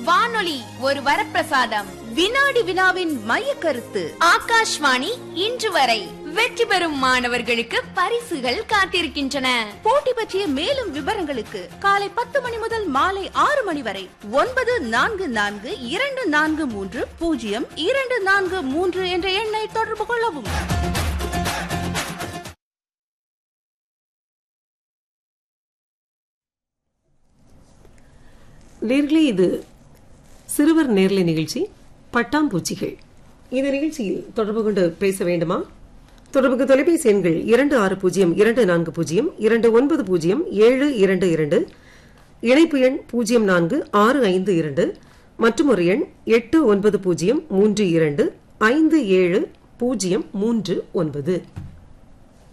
வானொலி ஒரு வரப்பிரசாதம் வினாடி வினாவின் மைய கருத்து ஆகாஷ்வாணி இன்று வரை வெற்றி பெறும் மாணவர்களுக்கு பரிசுகள் காத்திருக்கின்றன போட்டி பற்றிய மேலும் விவரங்களுக்கு காலை பத்து மணி முதல் மாலை ஆறு மணி வரை ஒன்பது நான்கு நான்கு இரண்டு நான்கு மூன்று பூஜ்ஜியம் இரண்டு நான்கு மூன்று என்ற எண்ணை தொடர்பு கொள்ளவும் நேர்களே இது சிறுவர் நேர்லை நிகழ்ச்சி பட்டாம்பூச்சிகள் இந்த நிகழ்ச்சியில் தொடர்பு கொண்டு பேச வேண்டுமா தொடர்புக்கு தொலைபேசி எண்கள் இரண்டு ஆறு பூஜ்ஜியம் இரண்டு நான்கு பூஜ்ஜியம் இரண்டு ஒன்பது பூஜ்ஜியம் ஏழு இரண்டு இரண்டு இணைப்பு எண் பூஜ்ஜியம் நான்கு ஆறு ஐந்து இரண்டு மற்றும் ஒரு எண் எட்டு ஒன்பது பூஜ்ஜியம் மூன்று இரண்டு ஐந்து ஏழு பூஜ்ஜியம் மூன்று ஒன்பது